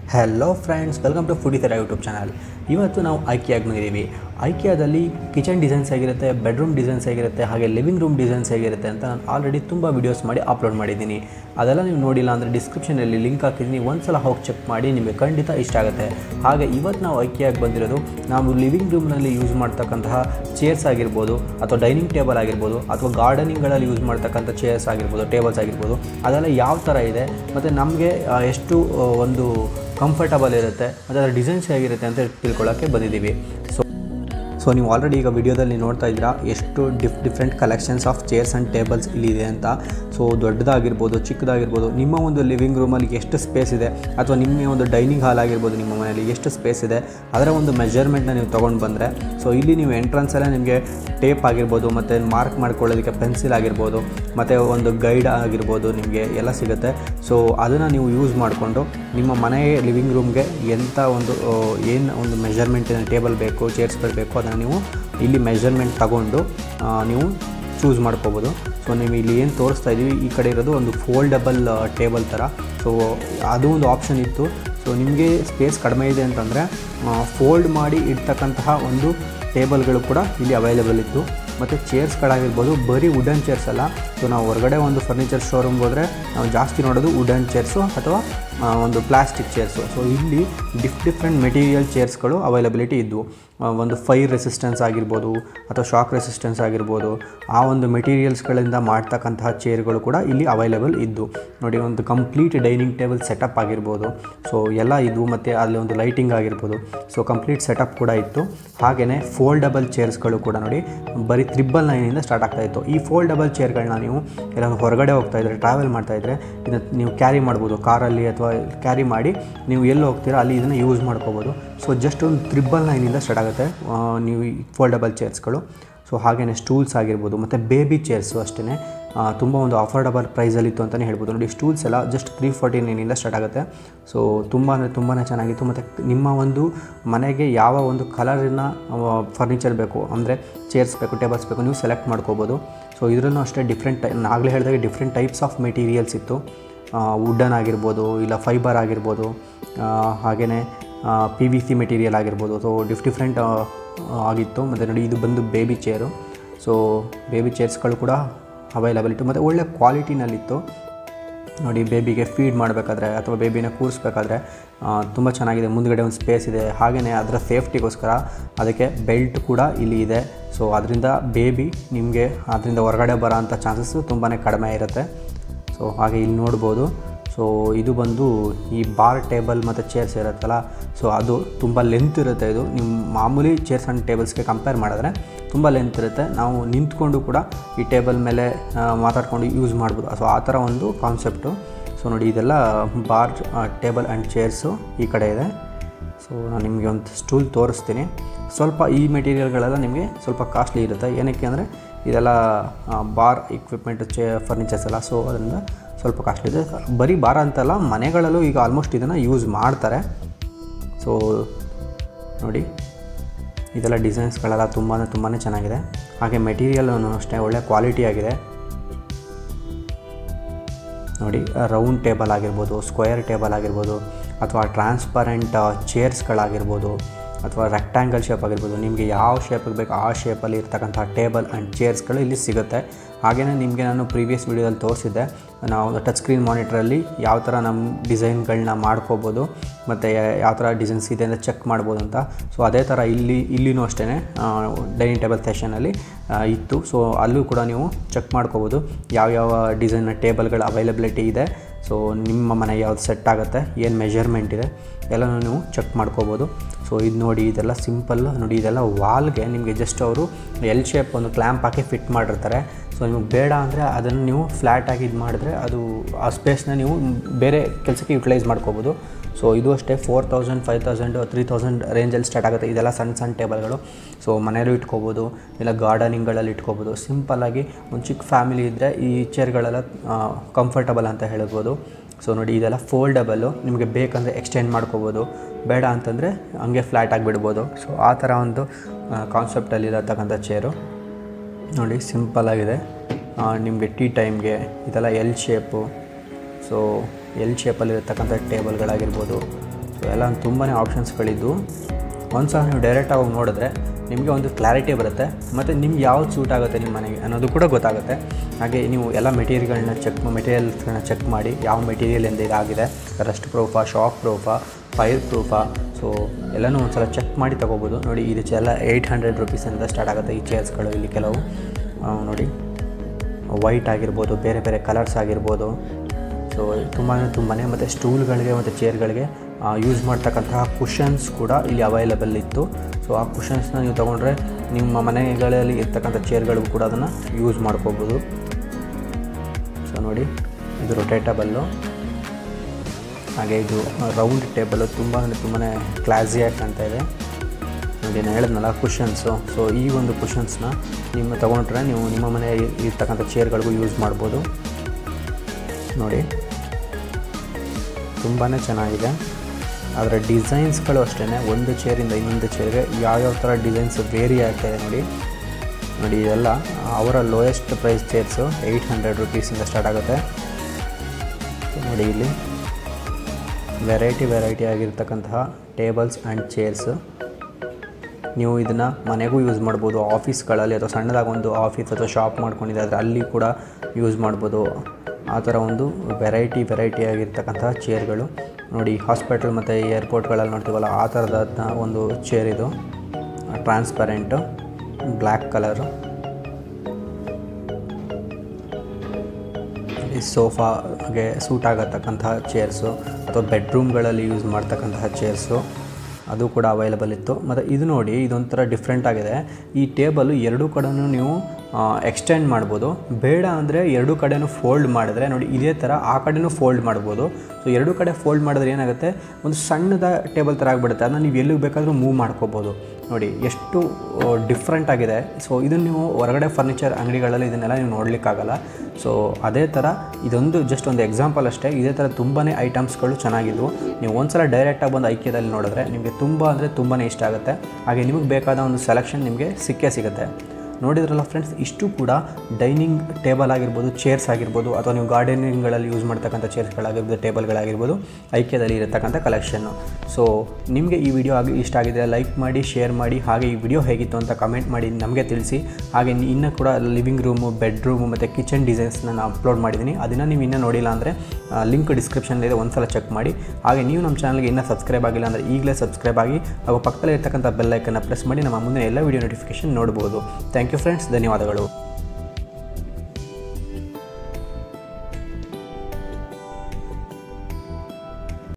hello friends welcome to foodie ಥರ YouTube channel ಇವತ್ತು ನಾವು ಐಕಿಯಾಗಿ ಬಂದಿದ್ದೀವಿ ಐಕಿಯಾದಲ್ಲಿ ಕಿಚನ್ ಡಿಸೈನ್ಸ್ ಆಗಿರುತ್ತೆ ಬೆಡ್ರೂಮ್ ಡಿಸೈನ್ಸ್ ಆಗಿರುತ್ತೆ ಹಾಗೆ ಲಿವಿಂಗ್ ರೂಮ್ ಡಿಸೈನ್ಸ್ ಆಗಿರುತ್ತೆ ಅಂತ ನಾನು ಆಲ್ರೆಡಿ ತುಂಬ ವೀಡಿಯೋಸ್ ಮಾಡಿ ಅಪ್ಲೋಡ್ ಮಾಡಿದ್ದೀನಿ ಅದೆಲ್ಲ ನೀವು ನೋಡಿಲ್ಲ ಅಂದರೆ ಡಿಸ್ಕ್ರಿಪ್ಷನಲ್ಲಿ ಲಿಂಕ್ ಹಾಕಿದ್ದೀನಿ ಒಂದ್ಸಲ ಹೋಗಿ ಚೆಕ್ ಮಾಡಿ ನಿಮಗೆ ಖಂಡಿತ ಇಷ್ಟ ಆಗುತ್ತೆ ಹಾಗೆ ಇವತ್ತು ನಾವು ಐಕಿಯಾಗಿ ಬಂದಿರೋದು ನಾವು ಲಿವಿಂಗ್ ರೂಮ್ನಲ್ಲಿ ಯೂಸ್ ಮಾಡ್ತಕ್ಕಂತಹ ಚೇರ್ಸ್ ಆಗಿರ್ಬೋದು ಅಥವಾ ಡೈನಿಂಗ್ ಟೇಬಲ್ ಆಗಿರ್ಬೋದು ಅಥವಾ ಗಾರ್ಡನಿಂಗ್ಗಳಲ್ಲಿ ಯೂಸ್ ಮಾಡ್ತಕ್ಕಂಥ ಚೇರ್ಸ್ ಆಗಿರ್ಬೋದು ಟೇಬಲ್ಸ್ ಆಗಿರ್ಬೋದು ಅದೆಲ್ಲ ಯಾವ ಥರ ಇದೆ ಮತ್ತು ನಮಗೆ ಎಷ್ಟು ಆ, ಒಂದು ಕಂಫರ್ಟಬಲ್ ಇರುತ್ತೆ ಮತ್ತು ಅದರ ಡಿಸೈನ್ಸ್ ಹೇಗಿರುತ್ತೆ ಅಂತ ತಿಳ್ಕೊಳ್ಳೋಕ್ಕೆ ಬಂದಿದ್ದೀವಿ ಸೊ ಸೊ ನೀವು ಆಲ್ರೆಡಿ ಈಗ ವಿಡಿಯೋದಲ್ಲಿ ನೋಡ್ತಾ ಇದ್ದೀರಾ ಎಷ್ಟು diff different collections of chairs and tables ಇಲ್ಲಿದೆ ಅಂತ ಸೊ ದೊಡ್ಡದಾಗಿರ್ಬೋದು ಚಿಕ್ಕದಾಗಿರ್ಬೋದು ನಿಮ್ಮ ಒಂದು ಲಿವಿಂಗ್ ರೂಮಲ್ಲಿ ಎಷ್ಟು ಸ್ಪೇಸ್ ಇದೆ ಅಥವಾ ನಿಮ್ಮ ಒಂದು ಡೈನಿಂಗ್ ಹಾಲ್ ಆಗಿರ್ಬೋದು ನಿಮ್ಮ ಮನೆಯಲ್ಲಿ ಎಷ್ಟು ಸ್ಪೇಸ್ ಇದೆ ಅದರ ಒಂದು ಮೆಜರ್ಮೆಂಟ್ನ ನೀವು ತೊಗೊಂಡು ಬಂದರೆ ಸೊ ಇಲ್ಲಿ ನೀವು ಎಂಟ್ರೆನ್ಸಲ್ಲೇ ನಿಮಗೆ ಟೇಪ್ ಆಗಿರ್ಬೋದು ಮತ್ತು ಮಾರ್ಕ್ ಮಾಡ್ಕೊಳ್ಳೋದಕ್ಕೆ ಪೆನ್ಸಿಲ್ ಆಗಿರ್ಬೋದು ಮತ್ತು ಒಂದು ಗೈಡ್ ಆಗಿರ್ಬೋದು ನಿಮಗೆ ಎಲ್ಲ ಸಿಗುತ್ತೆ ಸೊ ಅದನ್ನು ನೀವು ಯೂಸ್ ಮಾಡಿಕೊಂಡು ನಿಮ್ಮ ಮನೆ ಲಿವಿಂಗ್ ರೂಮ್ಗೆ ಎಂಥ ಒಂದು ಏನು ಒಂದು ಮೆಜರ್ಮೆಂಟಿನ ಟೇಬಲ್ ಬೇಕು ಚೇರ್ಸ್ಗಳು ಬೇಕು ಅದನ್ನು ನೀವು ಇಲ್ಲಿ ಮೆಜರ್ಮೆಂಟ್ ತಗೊಂಡು ಆ, ನೀವು ಚೂಸ್ ಮಾಡ್ಕೋಬೋದು ಸೊ ನೀವು ಇಲ್ಲಿ ಏನು ತೋರಿಸ್ತಾ ಇದ್ದೀವಿ ಈ ಕಡೆ ಇರೋದು ಒಂದು ಫೋಲ್ಡಬಲ್ ಟೇಬಲ್ ಥರ ಸೊ ಅದು ಒಂದು ಆಪ್ಷನ್ ಇತ್ತು ಸೊ ನಿಮಗೆ ಸ್ಪೇಸ್ ಕಡಿಮೆ ಇದೆ ಅಂತಂದರೆ ಫೋಲ್ಡ್ ಮಾಡಿ ಇಡ್ತಕ್ಕಂತಹ ಒಂದು ಟೇಬಲ್ಗಳು ಕೂಡ ಇಲ್ಲಿ ಅವೈಲೇಬಲ್ ಇತ್ತು ಮತ್ತು ಚೇರ್ಸ್ಗಳಾಗಿರ್ಬೋದು ಬರೀ ವುಡನ್ ಚೇರ್ಸ್ ಅಲ್ಲ ಸೊ ನಾವು ಹೊರಗಡೆ ಒಂದು ಫರ್ನಿಚರ್ ಶೋರೂಮ್ಗೆ ಹೋದರೆ ನಾವು ಜಾಸ್ತಿ ನೋಡೋದು ವುಡನ್ ಚೇರ್ಸು ಅಥವಾ ಆ, ಒಂದು ಪ್ಲಾಸ್ಟಿಕ್ ಚೇರ್ಸು ಸೊ ಇಲ್ಲಿ ಡಿಫ್ ಡಿಫ್ರೆಂಟ್ ಮೆಟೀರಿಯಲ್ ಚೇರ್ಸ್ಗಳು ಅವೈಲಬಿಲಿಟಿ ಇದ್ದವು ಆ, ಒಂದು ಫೈರ್ ರೆಸಿಸ್ಟೆನ್ಸ್ ಆಗಿರ್ಬೋದು ಅಥವಾ ಶಾಕ್ ರೆಸಿಸ್ಟೆನ್ಸ್ ಆಗಿರ್ಬೋದು ಆ ಒಂದು ಮೆಟೀರಿಯಲ್ಸ್ಗಳಿಂದ ಮಾಡ್ತಕ್ಕಂತಹ ಚೇರ್ಗಳು ಕೂಡ ಇಲ್ಲಿ ಅವೈಲೇಬಲ್ ಇದ್ದು ನೋಡಿ ಒಂದು ಕಂಪ್ಲೀಟ್ ಡೈನಿಂಗ್ ಟೇಬಲ್ ಸೆಟಪ್ ಆಗಿರ್ಬೋದು ಸೊ ಎಲ್ಲ ಇದ್ವು ಮತ್ತು ಅಲ್ಲಿ ಒಂದು ಲೈಟಿಂಗ್ ಆಗಿರ್ಬೋದು ಸೊ ಕಂಪ್ಲೀಟ್ ಸೆಟಪ್ ಕೂಡ ಇತ್ತು ಹಾಗೆಯೇ ಫೋಲ್ಡಬಲ್ ಚೇರ್ಸ್ಗಳು ಕೂಡ ನೋಡಿ ಬರೀ ತ್ರಿಬಲ್ ನೈನಿಂದ ಸ್ಟಾರ್ಟ್ ಆಗ್ತಾ ಇತ್ತು ಈ ಫೋಲ್ಡಬಲ್ ಚೇರ್ಗಳನ್ನ ನೀವು ಎಲ್ಲ ಹೊರಗಡೆ ಹೋಗ್ತಾ ಇದ್ದರೆ ಟ್ರಾವೆಲ್ ಮಾಡ್ತಾ ಇದ್ದರೆ ಇದನ್ನು ನೀವು ಕ್ಯಾರಿ ಮಾಡ್ಬೋದು ಕಾರಲ್ಲಿ ಅಥವಾ ಕ್ಯಾರಿ ಮಾಡಿ ನೀವು ಎಲ್ಲಿ ಹೋಗ್ತೀರಾ ಅಲ್ಲಿ ಇದನ್ನು ಯೂಸ್ ಮಾಡ್ಕೋಬೋದು ಸೊ ಜಸ್ಟ್ ಒಂದು ತ್ರಿಬಲ್ ನೈನಿಂದ ಸ್ಟಾರ್ಟ್ ಆಗುತ್ತೆ ಆ, ನೀವು ಈ ಫೋಲ್ಡಬಲ್ ಚೇರ್ಸ್ಗಳು ಸೊ ಹಾಗೆಯೇ ಸ್ಟೂಲ್ಸ್ ಆಗಿರ್ಬೋದು ಮತ್ತು ಬೇಬಿ ಚೇರ್ಸು ಅಷ್ಟೇ ತುಂಬ ಒಂದು ಅಫೋರ್ಡಬಲ್ ಪ್ರೈಸಲ್ಲಿತ್ತು ಅಂತಲೇ ಹೇಳ್ಬೋದು ನೋಡಿ ಸ್ಟೂಲ್ಸ್ ಎಲ್ಲ ಜಸ್ಟ್ ತ್ರೀ ಫಾರ್ಟಿ ನೈನಿಂದ ಸ್ಟಾರ್ಟ್ ಆಗುತ್ತೆ ಸೊ ತುಂಬ ಅಂದರೆ ತುಂಬಾ ಚೆನ್ನಾಗಿತ್ತು ಮತ್ತು ನಿಮ್ಮ ಒಂದು ಮನೆಗೆ ಯಾವ ಒಂದು ಕಲರಿನ ಫರ್ನಿಚರ್ ಬೇಕು ಅಂದರೆ ಚೇರ್ಸ್ ಬೇಕು ಟೇಬಲ್ಸ್ ಬೇಕು ನೀವು ಸೆಲೆಕ್ಟ್ ಮಾಡ್ಕೋಬೋದು ಸೊ ಇದರಲ್ಲೂ ಅಷ್ಟೇ ಡಿಫ್ರೆಂಟ್ ಟೈ ಆಗಲೇ ಹೇಳಿದಾಗ ಡಿಫ್ರೆಂಟ್ ಟೈಪ್ಸ್ ಆಫ್ ಮೆಟೀರಿಯಲ್ಸ್ ಇತ್ತು ವುಡನ್ ಆಗಿರ್ಬೋದು ಇಲ್ಲ ಫೈಬರ್ ಆಗಿರ್ಬೋದು ಹಾಗೆಯೇ ಪಿ ವಿ ಸಿ ಮೆಟೀರಿಯಲ್ ಆಗಿರ್ಬೋದು ಸೊ ಡಿಫ್ ಡಿಫ್ರೆಂಟ್ ಆಗಿತ್ತು ಮತ್ತು ನೋಡಿ ಇದು ಬಂದು ಬೇಬಿ ಚೇರು ಸೊ ಬೇಬಿ ಚೇರ್ಸ್ಗಳು ಕೂಡ ಅವೈಲಬಲ್ ಇತ್ತು ಮತ್ತು ಒಳ್ಳೆ ಕ್ವಾಲಿಟಿನಲ್ಲಿತ್ತು ನೋಡಿ ಬೇಬಿಗೆ ಫೀಡ್ ಮಾಡಬೇಕಾದ್ರೆ ಅಥವಾ ಬೇಬಿನ ಕೂರಿಸ್ಬೇಕಾದ್ರೆ ತುಂಬ ಚೆನ್ನಾಗಿದೆ ಮುಂದ್ಗಡೆ ಒಂದು ಸ್ಪೇಸ್ ಇದೆ ಹಾಗೆಯೇ ಅದರ ಸೇಫ್ಟಿಗೋಸ್ಕರ ಅದಕ್ಕೆ ಬೆಲ್ಟ್ ಕೂಡ ಇಲ್ಲಿ ಇದೆ ಸೊ ಅದರಿಂದ ಬೇಬಿ ನಿಮಗೆ ಅದರಿಂದ ಹೊರಗಡೆ ಬರೋ ಅಂಥ ಚಾನ್ಸಸ್ಸು ತುಂಬಾ ಕಡಿಮೆ ಇರುತ್ತೆ ಸೊ ಹಾಗೆ ಇಲ್ಲಿ ನೋಡ್ಬೋದು ಸೊ ಇದು ಬಂದು ಈ ಬಾರ್ ಟೇಬಲ್ ಮತ್ತು ಚೇರ್ಸ್ ಇರುತ್ತಲ್ಲ ಸೊ ಅದು ತುಂಬ ಲೆಂತ್ ಇರುತ್ತೆ ಇದು ನಿಮ್ಮ ಮಾಮೂಲಿ ಚೇರ್ಸ್ ಆ್ಯಂಡ್ ಟೇಬಲ್ಸ್ಗೆ ಕಂಪೇರ್ ಮಾಡಿದ್ರೆ ತುಂಬ ಲೆಂತ್ ಇರುತ್ತೆ ನಾವು ನಿಂತ್ಕೊಂಡು ಕೂಡ ಈ ಟೇಬಲ್ ಮೇಲೆ ಆ, ಮಾತಾಡ್ಕೊಂಡು ಯೂಸ್ ಮಾಡ್ಬೋದು ಸೊ ಆ ಥರ ಒಂದು ಕಾನ್ಸೆಪ್ಟು ಸೊ ನೋಡಿ ಇದೆಲ್ಲ ಬಾರ್ ಟೇಬಲ್ ಆ್ಯಂಡ್ ಚೇರ್ಸು ಈ ಕಡೆ ಇದೆ ಸೊ ನಾನು ನಿಮಗೆ ಒಂದು ಸ್ಟೂಲ್ ತೋರಿಸ್ತೀನಿ ಸ್ವಲ್ಪ ಈ ಮೆಟೀರಿಯಲ್ಗಳೆಲ್ಲ ನಿಮಗೆ ಸ್ವಲ್ಪ ಕಾಸ್ಟ್ಲಿ ಇರುತ್ತೆ ಏನಕ್ಕೆ ಅಂದರೆ ಇದೆಲ್ಲ ಬಾರ್ ಇಕ್ವಿಪ್ಮೆಂಟ್ ಚೇ ಫರ್ನಿಚರ್ಸ್ ಎಲ್ಲ ಸೊ ಅದರಿಂದ ಸ್ವಲ್ಪ ಕಾಸ್ಟ್ಲಿ ಇದೆ ಬರೀ ಬಾರ್ ಅಂತಲ್ಲ ಮನೆಗಳಲ್ಲೂ ಈಗ ಆಲ್ಮೋಸ್ಟ್ ಇದನ್ನು ಯೂಸ್ ಮಾಡ್ತಾರೆ ಸೊ ನೋಡಿ ಇದೆಲ್ಲ ಡಿಸೈನ್ಸ್ಗಳೆಲ್ಲ ತುಂಬಾ ತುಂಬಾ ಚೆನ್ನಾಗಿದೆ ಹಾಗೆ ಮೆಟೀರಿಯಲ್ ಅಷ್ಟೇ ಒಳ್ಳೆ ಕ್ವಾಲಿಟಿ ಆಗಿದೆ ನೋಡಿ ರೌಂಡ್ ಟೇಬಲ್ ಆಗಿರ್ಬೋದು ಸ್ಕ್ವೇರ್ ಟೇಬಲ್ ಆಗಿರ್ಬೋದು ಅಥವಾ ಟ್ರಾನ್ಸ್ಪರೆಂಟ್ ಚೇರ್ಸ್ಗಳಾಗಿರ್ಬೋದು ಅಥವಾ ರೆಕ್ಟ್ಯಾಂಗಲ್ ಶೇಪ್ ಆಗಿರ್ಬೋದು ನಿಮಗೆ ಯಾವ ಶೇಪಿಗೆ ಬೇಕು ಆ ಶೇಪಲ್ಲಿ ಇರ್ತಕ್ಕಂಥ ಟೇಬಲ್ ಆ್ಯಂಡ್ ಚೇರ್ಸ್ಗಳು ಇಲ್ಲಿ ಸಿಗುತ್ತೆ ಹಾಗೆಯೇ ನಿಮಗೆ ನಾನು ಪ್ರೀವಿಯಸ್ ವೀಡಿಯೋದಲ್ಲಿ ತೋರಿಸಿದ್ದೆ ನಾವು ಟಚ್ ಸ್ಕ್ರೀನ್ ಮಾನಿಟ್ರಲ್ಲಿ ಯಾವ ಥರ ನಮ್ಮ ಡಿಸೈನ್ಗಳನ್ನ ಮಾಡ್ಕೋಬೋದು ಮತ್ತು ಯಾವ ಥರ ಡಿಸೈನ್ಸ್ ಇದೆ ಅಂತ ಚೆಕ್ ಮಾಡ್ಬೋದು ಅಂತ ಸೊ ಅದೇ ಥರ ಇಲ್ಲಿ ಇಲ್ಲಿನೂ ಅಷ್ಟೇ ಡೈನಿಂಗ್ ಟೇಬಲ್ ಸೆಷನಲ್ಲಿ ಇತ್ತು ಸೊ ಅಲ್ಲೂ ಕೂಡ ನೀವು ಚೆಕ್ ಮಾಡ್ಕೋಬೋದು ಯಾವ್ಯಾವ ಡಿಸೈನ್ನ ಟೇಬಲ್ಗಳ ಅವೈಲಬಿಲಿಟಿ ಇದೆ ಸೊ ನಿಮ್ಮ ಮನೆಗೆ ಯಾವ್ದು ಸೆಟ್ ಆಗುತ್ತೆ ಏನು ಮೆಜರ್ಮೆಂಟ್ ಇದೆ ಎಲ್ಲನೂ ನೀವು ಚೆಕ್ ಮಾಡ್ಕೋಬೋದು ಸೊ ಇದು ನೋಡಿ ಇದೆಲ್ಲ ಸಿಂಪಲ್ ನೋಡಿ ಇದೆಲ್ಲ ವಾಲ್ಗೆ ನಿಮಗೆ ಜಸ್ಟ್ ಅವರು ಎಲ್ ಶೇಪ್ ಒಂದು ಕ್ಲ್ಯಾಂಪ್ ಹಾಕಿ ಫಿಟ್ ಮಾಡಿರ್ತಾರೆ ಸೊ ನಿಮಗೆ ಬೇಡ ಅಂದರೆ ಅದನ್ನು ನೀವು ಫ್ಲ್ಯಾಟಾಗಿ ಇದು ಮಾಡಿದ್ರೆ ಅದು ಆ ಸ್ಪೇಸ್ನ ನೀವು ಬೇರೆ ಕೆಲಸಕ್ಕೆ ಯುಟಿಲೈಸ್ ಮಾಡ್ಕೋಬೋದು ಸೊ ಇದು ಅಷ್ಟೇ four thousand five thousand three thousand ರೇಂಜಲ್ಲಿ ಸ್ಟಾರ್ಟ್ ಆಗುತ್ತೆ ಇದೆಲ್ಲ ಸಣ್ಣ ಸಣ್ಣ ಟೇಬಲ್ಗಳು ಸೊ ಮನೆಯಲ್ಲೂ ಇಟ್ಕೋಬೋದು ಇಲ್ಲ ಗಾರ್ಡನಿಂಗ್ಗಳಲ್ಲಿ ಇಟ್ಕೋಬೋದು ಸಿಂಪಲ್ಲಾಗಿ ಒಂದು ಚಿಕ್ಕ ಫ್ಯಾಮಿಲಿ ಇದ್ದರೆ ಈ ಚೇರ್ಗಳೆಲ್ಲ ಕಂಫರ್ಟಬಲ್ ಅಂತ ಹೇಳ್ಬೋದು ಸೊ ನೋಡಿ ಇದೆಲ್ಲ ಫೋಲ್ಡಬಲ್ಲು ನಿಮಗೆ ಬೇಕಂದರೆ ಎಕ್ಸ್ಟೆಂಡ್ ಮಾಡ್ಕೋಬೋದು ಬೇಡ ಅಂತಂದರೆ ಹಂಗೆ ಫ್ಲ್ಯಾಟ್ ಆಗಿಬಿಡ್ಬೋದು ಸೊ ಆ ಥರ ಒಂದು ಕಾನ್ಸೆಪ್ಟಲ್ಲಿರತಕ್ಕಂಥ ಚೇರು ನೋಡಿ ಸಿಂಪಲ್ಲಾಗಿದೆ ನಿಮಗೆ ಟೀ ಟೈಮ್ಗೆ ಇದೆಲ್ಲ ಎಲ್ ಶೇಪು ಸೊ ಎಲ್ ಶೇಪಲ್ಲಿರತಕ್ಕಂಥ ಟೇಬಲ್ಗಳಾಗಿರ್ಬೋದು ಸೊ ಎಲ್ಲ ತುಂಬಾ ಆಪ್ಷನ್ಸ್ಗಳಿದ್ದು ಒಂದು ಸಲ ನೀವು ಡೈರೆಕ್ಟಾಗಿ ಹೋಗಿ ನೋಡಿದ್ರೆ ನಿಮಗೆ ಒಂದು ಕ್ಲಾರಿಟಿ ಬರುತ್ತೆ ಮತ್ತು ನಿಮ್ಗೆ ಯಾವ್ದು ಸೂಟ್ ಆಗುತ್ತೆ ನಿಮ್ಮ ಮನೆಗೆ ಅನ್ನೋದು ಕೂಡ ಗೊತ್ತಾಗುತ್ತೆ ಹಾಗೆ ನೀವು ಎಲ್ಲ ಮೆಟೀರಿಯಲ್ಗಳನ್ನ ಚೆಕ್ ಮೆಟೀರಿಯಲ್ಸ್ಗಳನ್ನ ಚೆಕ್ ಮಾಡಿ ಯಾವ ಮೆಟೀರಿಯಲಿಂದ ಇದಾಗಿದೆ ರಸ್ಟ್ ಪ್ರೂಫಾ ಶಾಕ್ ಪ್ರೂಫಾ ಫೈರ್ ಪ್ರೂಫಾ ಸೊ ಎಲ್ಲನೂ ಒಂದು ಸಲ ಚೆಕ್ ಮಾಡಿ ತೊಗೋಬೋದು ನೋಡಿ ಇದು ಎಲ್ಲ ಏಯ್ಟ್ ಹಂಡ್ರೆಡ್ ರುಪೀಸಿಂದ ಸ್ಟಾರ್ಟ್ ಆಗುತ್ತೆ ಈ ಚೇರ್ಸ್ಗಳು ಇಲ್ಲಿ ಕೆಲವು ಆ, ನೋಡಿ ವೈಟ್ ಆಗಿರ್ಬೋದು ಬೇರೆ ಬೇರೆ ಕಲರ್ಸ್ ಆಗಿರ್ಬೋದು ಸೊ ತುಂಬಾ ತುಂಬಾ ಮತ್ತು ಸ್ಟೂಲ್ಗಳಿಗೆ ಮತ್ತು ಚೇರ್ಗಳಿಗೆ ಯೂಸ್ ಮಾಡ್ತಕ್ಕಂತಹ ಕುಷನ್ಸ್ ಕೂಡ ಇಲ್ಲಿ ಅವೈಲಬಲ್ ಇತ್ತು ಸೊ ಆ ಕುಷನ್ಸ್ನ ನೀವು ತೊಗೊಂಡ್ರೆ ನಿಮ್ಮ ಮನೆಗಳಲ್ಲಿ ಇರ್ತಕ್ಕಂಥ ಚೇರ್ಗಳಿಗೂ ಕೂಡ ಅದನ್ನು ಯೂಸ್ ಮಾಡ್ಕೋಬೋದು ಸೊ ನೋಡಿ ಇದು ರೊಟೇಟಬಲ್ಲು ಹಾಗೆ ಇದು ರೌಂಡ್ ಟೇಬಲು ತುಂಬ ಅಂದರೆ ತುಂಬಾ ಕ್ಲಾಸಿಯಾಗಿ ಕಾಣ್ತಾ ಇದೆ ನೋಡಿ ನಾನು ಹೇಳಿದ್ನಲ್ಲ ಕುಷನ್ಸು ಸೊ ಈ ಒಂದು ಕುಷನ್ಸ್ನ ನಿಮ್ಮ ತೊಗೊಂಡ್ರೆ ನೀವು ನಿಮ್ಮ ಮನೆ ಇರ್ತಕ್ಕಂಥ ಚೇರ್ಗಳಿಗೂ ಯೂಸ್ ಮಾಡ್ಬೋದು ನೋಡಿ ತುಂಬಾ ಚೆನ್ನಾಗಿದೆ ಅದರ ಡಿಸೈನ್ಸ್ಗಳು ಅಷ್ಟೇ ಒಂದು ಚೇರಿಂದ ಇನ್ನೊಂದು ಚೇರ್ಗೆ ಯಾವ್ಯಾವ ಥರ ಡಿಸೈನ್ಸ್ ವೇರಿ ಆಗ್ತಾ ಇದೆ ನೋಡಿ ನೋಡಿ ಇದೆಲ್ಲ ಅವರ lowest price chairs eight hundred ರುಪೀಸಿಂದ ಸ್ಟಾರ್ಟ್ ಆಗುತ್ತೆ ನೋಡಿ ಇಲ್ಲಿ ವೆರೈಟಿ ವೆರೈಟಿ ಆಗಿರ್ತಕ್ಕಂತಹ ಟೇಬಲ್ಸ್ ಆ್ಯಂಡ್ ಚೇರ್ಸು ನೀವು ಇದನ್ನು ಮನೆಗೂ ಯೂಸ್ ಮಾಡ್ಬೋದು ಆಫೀಸ್ಗಳಲ್ಲಿ ಅಥವಾ ಸಣ್ಣದಾಗಿ ಒಂದು ಆಫೀಸ್ ಅಥವಾ ಶಾಪ್ ಮಾಡ್ಕೊಂಡಿದ್ದಾರೆ ಅಲ್ಲಿ ಕೂಡ ಯೂಸ್ ಮಾಡ್ಬೋದು ಆ ಥರ ಒಂದು ವೆರೈಟಿ ವೆರೈಟಿ ಆಗಿರ್ತಕ್ಕಂತಹ ಚೇರ್ಗಳು ನೋಡಿ ಹಾಸ್ಪಿಟಲ್ ಮತ್ತು ಏರ್ಪೋರ್ಟ್ಗಳಲ್ಲಿ ನೋಡ್ತೀವಲ್ಲ ಆ ಥರದ ಒಂದು ಚೇರ್ ಇದು ಟ್ರಾನ್ಸ್ಪರೆಂಟು ಬ್ಲ್ಯಾಕ್ ಕಲರು ಈ ಸೋಫಾಗೆ ಸೂಟ್ ಆಗತಕ್ಕಂತಹ ಚೇರ್ಸು ಅಥವಾ ಬೆಡ್ರೂಮ್ಗಳಲ್ಲಿ ಯೂಸ್ ಮಾಡ್ತಕ್ಕಂತಹ ಚೇರ್ಸು ಅದು ಕೂಡ ಅವೈಲಬಲ್ ಇತ್ತು ಮತ್ತು ಇದು ನೋಡಿ ಇದೊಂಥರ ಡಿಫ್ರೆಂಟ್ ಆಗಿದೆ ಈ ಟೇಬಲು ಎರಡೂ ಕಡೆನೂ ನೀವು ಎಕ್ಸ್ಟೆಂಡ್ ಮಾಡ್ಬೋದು ಬೇಡ ಅಂದರೆ ಎರಡೂ ಕಡೆನೂ ಫೋಲ್ಡ್ ಮಾಡಿದ್ರೆ ನೋಡಿ ಇದೇ ಥರ ಆ ಕಡೆನೂ ಫೋಲ್ಡ್ ಮಾಡ್ಬೋದು ಸೊ ಎರಡೂ ಕಡೆ ಫೋಲ್ಡ್ ಮಾಡಿದ್ರೆ ಏನಾಗುತ್ತೆ ಒಂದು ಸಣ್ಣದ ಟೇಬಲ್ ಥರ ಆಗಿಬಿಡುತ್ತೆ ಅದನ್ನ ನೀವು ಎಲ್ಲಿಗೆ ಬೇಕಾದರೂ ಮೂವ್ ಮಾಡ್ಕೋಬೋದು ನೋಡಿ ಎಷ್ಟು ಡಿಫ್ರೆಂಟ್ ಆಗಿದೆ ಸೊ ಇದನ್ನು ನೀವು ಹೊರಗಡೆ ಫರ್ನಿಚರ್ ಅಂಗಡಿಗಳಲ್ಲಿ ಇದನ್ನೆಲ್ಲ ನೀವು ನೋಡಲಿಕ್ಕಾಗಲ್ಲ ಸೊ ಅದೇ ಥರ ಇದೊಂದು ಜಸ್ಟ್ ಒಂದು ಎಕ್ಸಾಂಪಲ್ ಅಷ್ಟೇ ಇದೇ ಥರ ತುಂಬಾ ಐಟಮ್ಸ್ಗಳು ಚೆನ್ನಾಗಿದ್ವು ನೀವು ಒಂದ್ಸಲ ಡೈರೆಕ್ಟಾಗಿ ಬಂದು ಐಕ್ಯದಲ್ಲಿ ನೋಡಿದ್ರೆ ನಿಮಗೆ ತುಂಬ ಅಂದರೆ ತುಂಬಾ ಇಷ್ಟ ಆಗುತ್ತೆ ಹಾಗೆ ನಿಮಗೆ ಬೇಕಾದ ಒಂದು ಸೆಲೆಕ್ಷನ್ ನಿಮಗೆ ಸಿಕ್ಕೇ ಸಿಗುತ್ತೆ ನೋಡಿದ್ರಲ್ಲ ಫ್ರೆಂಡ್ಸ್ ಇಷ್ಟು ಕೂಡ ಡೈನಿಂಗ್ ಟೇಬಲ್ ಆಗಿರ್ಬೋದು ಚೇರ್ಸ್ ಆಗಿರ್ಬೋದು ಅಥವಾ ನೀವು ಗಾರ್ಡನಿಂಗ್ಗಳಲ್ಲಿ ಯೂಸ್ ಮಾಡ್ತಕ್ಕಂಥ ಚೇರ್ಸ್ಗಳಾಗಿರ್ಬೋದು ಟೇಬಲ್ಗಳಾಗಿರ್ಬೋದು ಐಕ್ಯದಲ್ಲಿ ಇರತಕ್ಕಂಥ ಕಲೆಕ್ಷನ್ನು ಸೊ ನಿಮಗೆ ಈ ವಿಡಿಯೋ ಆಗಿ ಇಷ್ಟ ಆಗಿದೆ ಲೈಕ್ ಮಾಡಿ ಶೇರ್ ಮಾಡಿ ಹಾಗೆ ಈ ವಿಡಿಯೋ ಹೇಗಿತ್ತು ಅಂತ ಕಮೆಂಟ್ ಮಾಡಿ ನಮಗೆ ತಿಳಿಸಿ ಹಾಗೆ ಇನ್ನು ಇನ್ನೂ ಕೂಡ ಲಿವಿಂಗ್ ರೂಮು ಬೆಡ್ರೂಮು ಮತ್ತು ಕಿಚನ್ ಡಿಸೈನ್ಸ್ನ ನಾನು ಅಪ್ಲೋಡ್ ಮಾಡಿದ್ದೀನಿ ಅದನ್ನು ನೀವು ಇನ್ನೂ ನೋಡಿಲ್ಲ ಅಂದರೆ ಲಿಂಕ್ ಡಿಸ್ಕ್ರಿಪ್ಷನ್ಲಿದೆ ಒಂದ್ಸಲ ಚೆಕ್ ಮಾಡಿ ಹಾಗೆ ನೀವು ನಮ್ಮ ಚಾನಲ್ಗೆ ಇನ್ನೂ ಸಬ್ಸ್ಕ್ರೈಬ್ ಆಗಿಲ್ಲ ಅಂದರೆ ಈಗಲೇ ಸಬ್ಸ್ಕ್ರೈಬ್ ಆಗಿ ಹಾಗೂ ಪಕ್ಕದಲ್ಲಿ ಇರ್ತಕ್ಕಂಥ ಬೆಲ್ ಐಕನ್ನ ಪ್ರೆಸ್ ಮಾಡಿ ನಮ್ಮ ಮುಂದಿನ ಎಲ್ಲ ವಿಡಿಯೋ ನೋಟಿಫಿಕೇಶನ್ ನೋಡ್ಬೋದು ಥ್ಯಾಂಕ್ ಯು ಫ್ರೆಂಡ್ಸ್ ಧನ್ಯವಾದಗಳು